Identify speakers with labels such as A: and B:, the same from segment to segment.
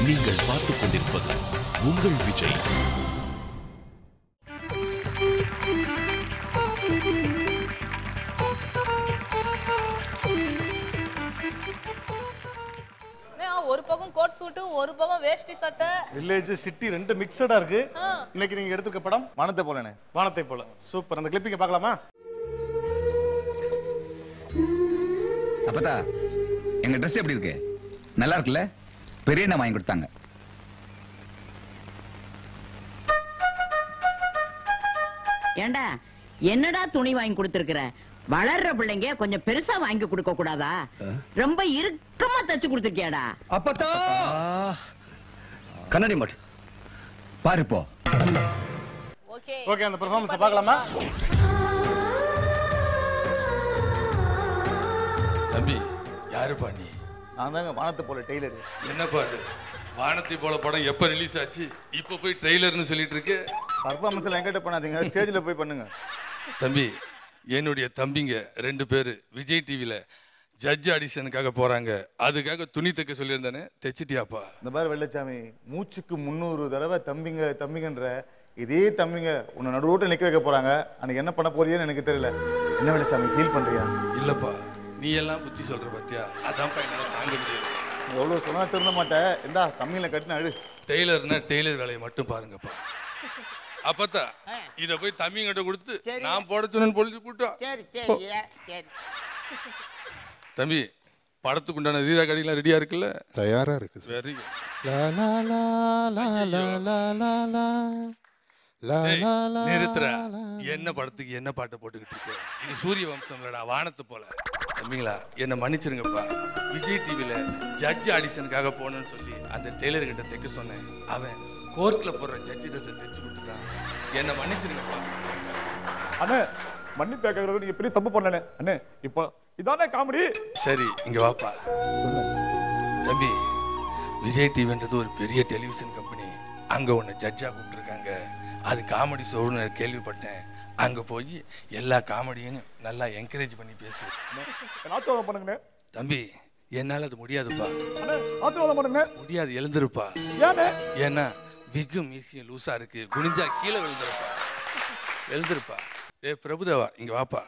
A: நீங்கள் பார்த்துக் கொண்டிருப்பது உங்கள் விஜய்
B: ஏன் ஒரு பக்கம் கோட் சூட்டு ஒரு பக்கம் வேஷ்டி சட்டை
C: வில்லேஜ் சிட்டி ரெண்டு மிக்சடா இருக்கு
B: ஆ.
C: இன்னைக்கு நீங்க எடுத்துக்க படம்
D: வானத்தை போலனே
C: வானத்தை போல சூப்பர் அந்த கிளிப்பிங்க பார்க்கலாமா
E: அப்பதா எங்க Dress எப்படி இருக்கு நல்லா இருக்குல்ல பெரிய அண்ணா வாங்கி கொடுத்தாங்க
F: ஏண்டா என்னடா துணி வாங்கி கொடுத்திருக்கிற வளர்ற பிள்ளைங்க கொஞ்சம் பெருசா வாங்கி கொடுக்க கூடாதா ரொம்ப இறுக்கமா தச்சு கொடுத்திருக்கியாடா
E: அப்பதா கண்ணாடி மட் பாரு இப்போ
B: ஓகே
C: ஓகே அந்த பெர்ஃபார்மன்ஸ் பார்க்கலாமா
G: தம்பி யாருப்பா நீ
D: நான் தாங்க வானத்தை போல டெய்லர்
G: என்னப்பா இது வானத்தை போல படம் எப்ப ரிலீஸ் ஆச்சு இப்ப போய் ட்ரெய்லர்னு சொல்லிட்டு இருக்கு
D: பர்ஃபார்மன்ஸ் எல்லாம் என்கிட்ட பண்ணாதீங்க ஸ்டேஜ்ல போய் பண்ணுங்க
G: தம்பி என்னுடைய தம்பிங்க ரெண்டு பேர் விஜய் டிவில ஜட்ஜ் ஆடிஷனுக்காக போறாங்க அதுக்காக துணி தைக்க சொல்லியிருந்தானே தைச்சிட்டியாப்பா
D: இந்த மாதிரி வெள்ளச்சாமி மூச்சுக்கு முந்நூறு தடவை தம்பிங்க தம்பிங்கன்ற இதே தம்பிங்க உன்னை நடுவோட்ட நிக்க வைக்க போறாங்க அன்னைக்கு என்ன பண்ண போறியன்னு எனக்கு தெரியல என்ன வெள்ளச்சாமி ஃபீல் பண்றியா
G: இல்லப்பா நீ எல்லாம் புத்தி சொல்ற பத்தியா அதான்ப்பா என்னால தாங்க முடியல
D: நீ எவ்வளவு சொன்னா திருந்த மாட்டேன் இந்தா தம்பிங்களை கட்டின அழு
G: டெய்லர்னா டெய்லர் வேலையை மட்டும் பாருங்கப்பா அப்பத்தா இத போய் தம்பிங்கிட்ட கொடுத்து நான் போட சொன்னு பொழிச்சு கூட்டம்
H: சரி சரி சரி
G: தம்பி படத்துக்கு உண்டான ரீரா கடையெல்லாம் ரெடியா இருக்குல்ல
I: தயாரா இருக்கு சார்
G: வெரி
I: லா லா லா லா லா லா லா லா லா லா லா
G: நிறுத்துற
I: லா.
G: என்ன படத்துக்கு என்ன பாட்டை போட்டுக்கிட்டு இருக்க இது சூரிய வம்சம்லடா வானத்தை போல தம்பிங்களா என்ன மன்னிச்சிருங்கப்பா விஜய் டிவில ஜட்ஜ் ஆடிஷனுக்காக போகணும்னு சொல்லி அந்த டெய்லர் கிட்ட தைக்க சொன்னேன் அவன் கோர்ட்ல போடுற ஜட்ஜி ட்ரெஸ்ஸை தைச்சு கொடுத்துட்டான் என்ன மன்னிச்சிருங்கப்பா
J: அண்ணே மன்னிப்பு கேட்கறது நீங்க பெரிய தப்பு பண்ணல அண்ணே இப்போ இதானே காமெடி
G: சரி இங்க வாப்பா தம்பி விஜய் டிவின்றது ஒரு பெரிய டெலிவிஷன் கம்பெனி அங்க உன்னை ஜட்ஜா கூப்பிட்டுருக்காங்க அது காமெடி ஷோன்னு கேள்விப்பட்டேன் அங்க போய் எல்லா காமெடியும் நல்லா என்கரேஜ் பண்ணி பேசு
J: ஆசீர்வாதம் பண்ணுங்கண்ணே
G: தம்பி என்னால அது முடியாதுப்பா
J: அண்ணே ஆசீர்வாதம் பண்ணுங்க
G: முடியாது எழுந்திருப்பா
J: ஏண்ணே
G: ஏன்னா விக்கு மீசியம் லூசா இருக்கு குனிஞ்சா கீழே விழுந்திருப்பா எழுந்திருப்பா ஏ பிரபுதேவா இங்க வாப்பா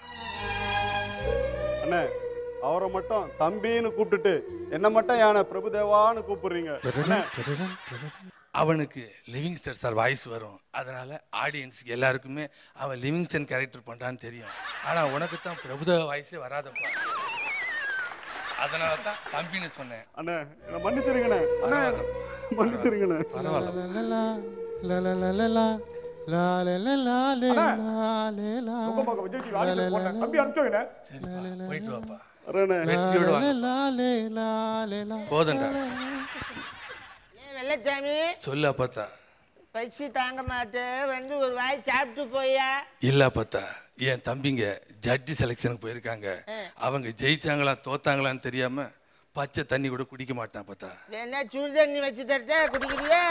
K: அண்ணே அவரை மட்டும் தம்பின்னு கூப்பிட்டுட்டு என்ன மட்டும் யானை பிரபுதேவான்னு கூப்பிடுறீங்க
I: டடடன், டடடன், டடடன்.
G: அவனுக்கு லிவிங்ஸ்டன் சார் வாய்ஸ் வரும் அதனால ஆடியன்ஸ்க்கு எல்லாருக்குமே அவன் லிவிங்ஸ்டன் கேரக்டர் பண்றான்னு தெரியும் ஆனா உனக்கு தான் பிரபுதேவா வாய்ஸே வராதப்பா அதனால தான் தம்பின்னு சொன்னேன்
K: அண்ணே என்ன மன்னிச்சிருங்கண்ணே அண்ணே
G: பரவாயில்லப்பா.
K: மன்னிச்சிருங்கண்ணே
G: பரவாயில்ல
I: லா லா லா, லா லா லா லா லா, லா லா லா லா லே
J: அண்ணா.
I: லா லே லா.
J: ரொம்ப பக்கம் விஜய் டிவி ஆடிஷன் போட்டேன் தம்பி அனுப்பிச்சோங்கண்ணே
G: சரிப்பா போயிட்டு வாப்பா
K: வரேண்ணே
G: வெற்றியோட
I: லா
G: வாங்க
I: லா லே லா லே லா.
G: போதண்டா
H: ஏன் வெள்ளச்சாமி
G: சொல்லு அப்பத்தா
H: பசி தாங்க மாட்டேன் வந்து ஒரு வாய் சாப்பிட்டு போயா
G: இல்ல அப்பத்தா என் தம்பிங்க ஜட்ஜி செலெக்ஷனுக்கு போயிருக்காங்க அவங்க ஜெயிச்சாங்களா தோத்தாங்களான்னு தெரியாம பச்சை தண்ணி கூட குடிக்க மாட்டான் அப்பத்தா
H: வேணா சுடு தண்ணி வச்சு தரட்டா குடிக்கிறியா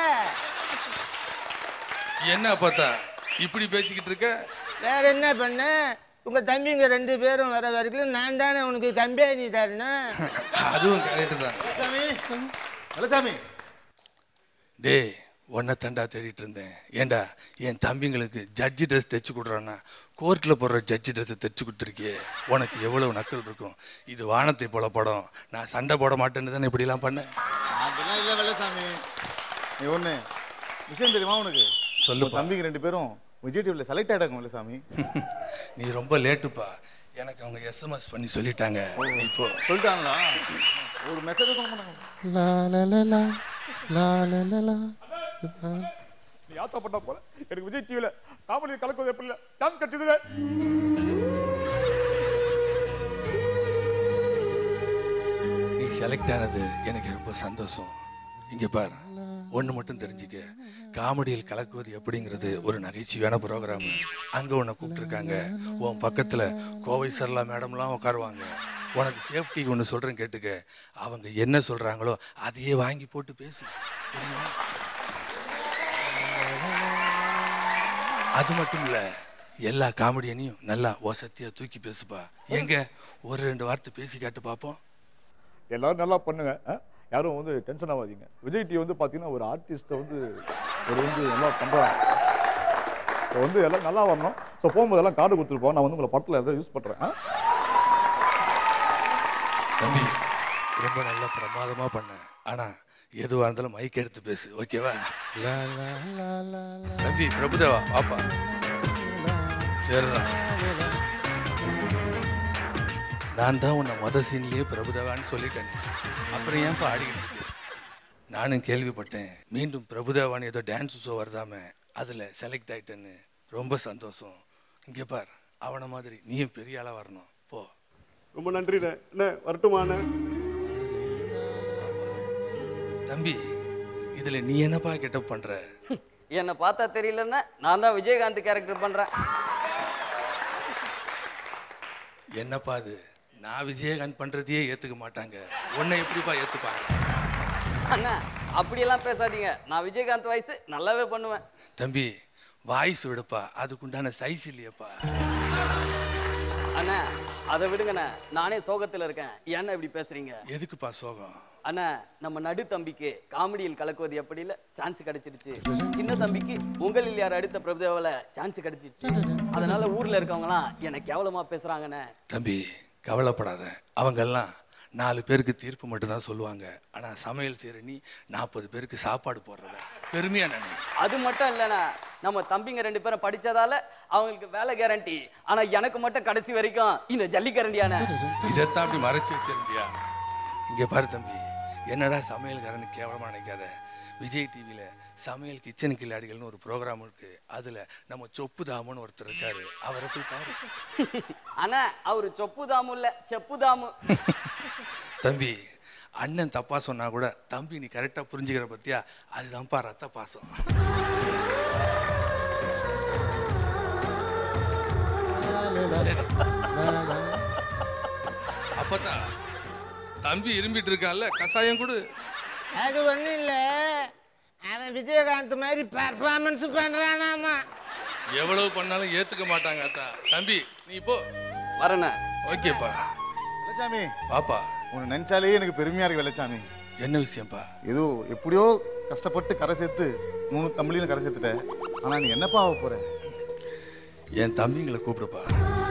G: என்ன அப்பத்தா இப்படி பேசிக்கிட்டு இருக்க
H: வேற என்ன பண்ண உங்க தம்பிங்க ரெண்டு பேரும் வர வரைக்கும் நான் தானே உனக்கு கம்பெனி தரணும்
G: அதுவும் கரெக்ட் தான்
D: சாமி வெள்ளச்சாமி
G: டேய் உன்னை தண்டா தேடிட்டு இருந்தேன் ஏண்டா என் தம்பிங்களுக்கு ஜட்ஜி ட்ரெஸ் தைச்சு கொடுறான்னா கோர்ட்டில் போடுற ஜட்ஜி ட்ரெஸ்ஸை தைச்சு கொடுத்துருக்கியே உனக்கு எவ்வளவு நக்கல் இருக்கும் இது வானத்தை போல படம் நான் சண்டை போட மாட்டேன்னு தானே இப்படிலாம் பண்ணேன்
D: அதெல்லாம் இல்ல வெள்ளச்சாமி நீ ஒண்ணு விஷயம் தெரியுமா உனக்கு
G: சொல்லுப்பா.
D: உன் தம்பிங்க ரெண்டு பேரும் விஜய் டிவில செலக்ட் ஆயிட்டாங்க வெள்ளச்சாமி
G: நீ ரொம்ப லேட்டுப்பா எனக்கு அவங்க எஸ்எம்எஸ் பண்ணி சொல்லிட்டாங்க நீ இப்போ
D: சொல்லிட்டாங்களா ஒரு மெசேஜ் பண்ண மாட்டாங்க
I: லா லா லா லா, லா லா லா லா, லா.
J: நீ ஆசைப்பட்ட போல எனக்கு விஜய் டிவில காமெடி கலக்குவது எப்படி இல்ல சான்ஸ் கிடைச்சதுல
G: நீ செலக்ட் ஆனது எனக்கு ரொம்ப சந்தோஷம் இங்க பாரு ஒன்று மட்டும் தெரிஞ்சுக்க காமெடியில் கலக்குவது எப்படிங்கிறது ஒரு நகைச்சுவையான ப்ரோக்ராம் அங்கே உன்னை கூப்பிட்டுருக்காங்க உன் பக்கத்தில் கோவை சரளா மேடம்லாம் உட்காருவாங்க உனக்கு சேஃப்டிக்கு ஒன்று சொல்கிறேன் கேட்டுக்க அவங்க என்ன சொல்கிறாங்களோ அதையே வாங்கி போட்டு பேசு புரியுதா? அது மட்டும் இல்லை எல்லா காமெடியனையும் நல்லா ஒசத்தியாக தூக்கி பேசுப்பா எங்க ஒரு ரெண்டு வார்த்தை பேசி காட்டு பார்ப்போம்
J: எல்லாரும் நல்லா பண்ணுங்க ஆ? யாரும் வந்து டென்ஷன் ஆகாதீங்க விஜய் டிவி வந்து பார்த்தீங்கன்னா ஒரு ஆர்டிஸ்ட்டை வந்து ஒரு வந்து நல்லா பண்ணுறாங்க ஸோ வந்து எல்லாம் நல்லா வரணும் ஸோ போகும்போது எல்லாம் கார்டு கொடுத்துருப்போம் நான் வந்து உங்களை படத்தில் எதாவது யூஸ் பண்ணுறேன்
G: தம்பி ரொம்ப நல்லா பிரமாதமா பண்ண ஆனா எதுவா இருந்தாலும் மைக் எடுத்து பேசு ஓகேவா தம்பி பிரபுதேவா பாப்பா சரிதான் நான் தான் உன்னை மொத சீன்லயே பிரபுதேவான்னு சொல்லிட்டேன் அப்புறம் ஏன்ப்பா ஆடிக்கிட்டு இருக்கு? நானும் கேள்விப்பட்டேன் மீண்டும் பிரபுதேவான்னு ஏதோ டான்ஸ் ஷோ வருதாமே அதுல செலக்ட் ஆயிட்டேன்னு ரொம்ப சந்தோஷம் இங்க பார் அவன மாதிரி நீயும் பெரிய ஆளா வரணும் போ
K: ரொம்ப நன்றிண்ணே என்ன வரட்டுமாண்ணே
G: தம்பி இதுல நீ என்னப்பா கெட்டப் பண்ற
L: என்னை பார்த்தா தெரியலன்னா நான் தான் விஜயகாந்த் கேரக்டர் பண்றேன்
G: என்னப்பா அது நான் விஜயகாந்த் பண்றதையே ஏத்துக்க மாட்டாங்க உன்னை எப்படிப்பா ஏத்துப்பாங்க
L: அண்ணா அப்படியெல்லாம் பேசாதீங்க நான் விஜயகாந்த் வயசு நல்லாவே பண்ணுவேன்
G: தம்பி வாய்ஸ் விடுப்பா அதுக்குண்டான சைஸ் இல்லையப்பா
L: அண்ணா அதை விடுங்கண்ணே நானே சோகத்துல இருக்கேன் ஏன்னா இப்படி பேசுறீங்க
G: எதுக்குப்பா சோகம்
L: அண்ணா நம்ம நடு தம்பிக்கு காமெடியில் கலக்குவது எப்படி இல்ல சான்ஸ் கிடைச்சிருச்சு சின்ன தம்பிக்கு உங்களில் யார் அடுத்த பிரபுதேவால சான்ஸ் கிடைச்சிருச்சு அதனால ஊர்ல இருக்கவங்கலாம் என்னை கேவலமா பேசுறாங்கண்ணே
G: தம்பி கவலைப்படாத அவங்கெல்லாம் நாலு பேருக்கு தீர்ப்பு மட்டும்தான் சொல்லுவாங்க ஆனா சமையல் செய்யற நீ நாற்பது பேருக்கு சாப்பாடு போடுறத பெருமையா நினை
L: அது மட்டும் இல்லைண்ணா நம்ம தம்பிங்க ரெண்டு பேரும் படிச்சதால அவங்களுக்கு வேலை கேரண்டி ஆனா எனக்கு மட்டும் கடைசி வரைக்கும் இந்த ஜல்லிக்கரண்டியாண்ணே
G: இதைத்தான் அப்படி மறைச்சு வச்சிருந்தியா இங்க பாரு தம்பி என்னடா சமையல்காரன்னு கேவலமா நினைக்காத விஜய் டிவியில சமையல் கிச்சன் கில்லாடிகள்னு ஒரு ப்ரோக்ராம் இருக்கு அதுல நம்ம சொப்பு தாமுன்னு ஒருத்தர் இருக்காரு அவரை போய் பாரு
L: அண்ணா அவரு சொப்பு தாமு இல்ல செப்பு தாமு
G: தம்பி அண்ணன் தப்பா சொன்னா கூட தம்பி நீ கரெக்டா புரிஞ்சுக்கிற பத்தியா அதுதான்ப்பா ரத்த பாசம் அப்பதான் தம்பி இரும்பிட்டு இருக்கான்ல கசாயம் கொடு
H: அது ஒன்றும் இல்லை அவன் விஜயகாந்த் மாதிரி பர்ஃபார்மன்ஸ் பண்ணுறானாமா
G: எவ்வளவு பண்ணாலும் ஏத்துக்க மாட்டாங்க அத்தா தம்பி நீ போ
L: வரண்ணே
G: ஓகேப்பா
D: வெள்ளச்சாமி
G: வாப்பா
D: உன்னை நினைச்சாலே எனக்கு பெருமையா இருக்கு வெள்ளச்சாமி
G: என்ன விஷயம்ப்பா
D: ஏதோ எப்படியோ கஷ்டப்பட்டு கரை சேர்த்து மூணு கம்பளியில கரை சேர்த்துட்ட ஆனா நீ என்னப்பா ஆக போற
G: என் தம்பிங்களை கூப்பிடுப்பா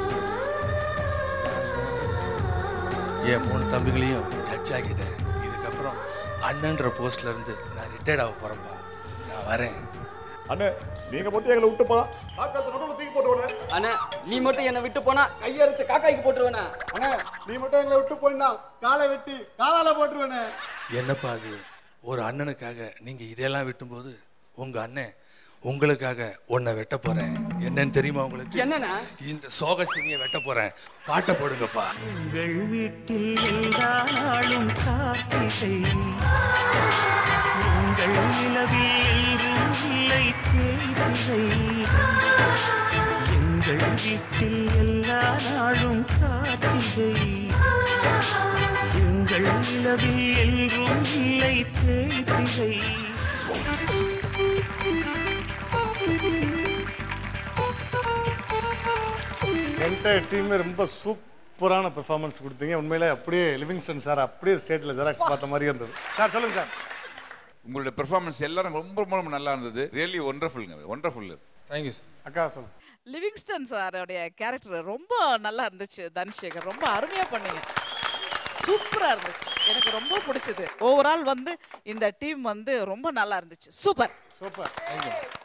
G: என் மூணு தம்பிகளையும் ஜட்ஜ் ஆக்கிட்டேன் இதுக்கப்புறம் அண்ணன்ற போஸ்ட்ல இருந்து நான் ரிட்டையர்ட் ஆக போறேன்ப்பா நான் வரேன்
J: அண்ணே நீங்க மட்டும் எங்களை விட்டு போலாம் காக்காத்து நடுவில் தூக்கி போட்டு விடுறேன்
L: அண்ணா நீ மட்டும் என்னை விட்டு போனா கையெழுத்து காக்காய்க்கு போட்டுருவேண்ணே
K: அண்ணே நீ மட்டும் எங்களை விட்டு போயினா காலை வெட்டி காலால போட்டுருவேண்ணே
G: என்னப்பா அது ஒரு அண்ணனுக்காக நீங்க இதெல்லாம் வெட்டும்போது உங்க அண்ணன் உங்களுக்காக உன்னை வெட்ட போறேன் என்னன்னு தெரியுமா உங்களுக்கு
L: என்னண்ணா
G: இந்த சோக சினியை வெட்ட போறேன் பாட்டை போடுங்கப்பா
M: உங்கள் வீட்டில் எல்லா நாளும் காத்திரை உங்கள் நிலவில் எல்லோரும் இல்லை தேய்திரை எங்கள் வீட்டில் எல்லா நாளும் காத்திரை எங்கள் நிலவில் எல்லோரும் இல்லை தேய்திரை
C: என்டையர் டீமே ரொம்ப சூப்பரான பெர்ஃபார்மன்ஸ் கொடுத்தீங்க உண்மையிலே அப்படியே லிவிங்ஸ்டன் சார் அப்படியே ஸ்டேஜில் ஜெராக்ஸ் பார்த்த மாதிரி இருந்தது சார் சொல்லுங்க சார்
N: உங்களுடைய பெர்ஃபார்மன்ஸ் எல்லாரும் ரொம்ப ரொம்ப ரொம்ப நல்லா இருந்தது ரியலி ஒண்டர்ஃபுல்ங்க ஒண்டர்ஃபுல்
G: தேங்க்யூ சார்
C: அக்கா சொல்லுங்க
B: லிவிங்ஸ்டன் சாரோடைய கேரக்டர் ரொம்ப நல்லா இருந்துச்சு தனுஷேகர் ரொம்ப அருமையா பண்ணீங்க சூப்பரா இருந்துச்சு எனக்கு ரொம்ப பிடிச்சது ஓவரால் வந்து இந்த டீம் வந்து ரொம்ப நல்லா இருந்துச்சு சூப்பர்
C: சூப்பர்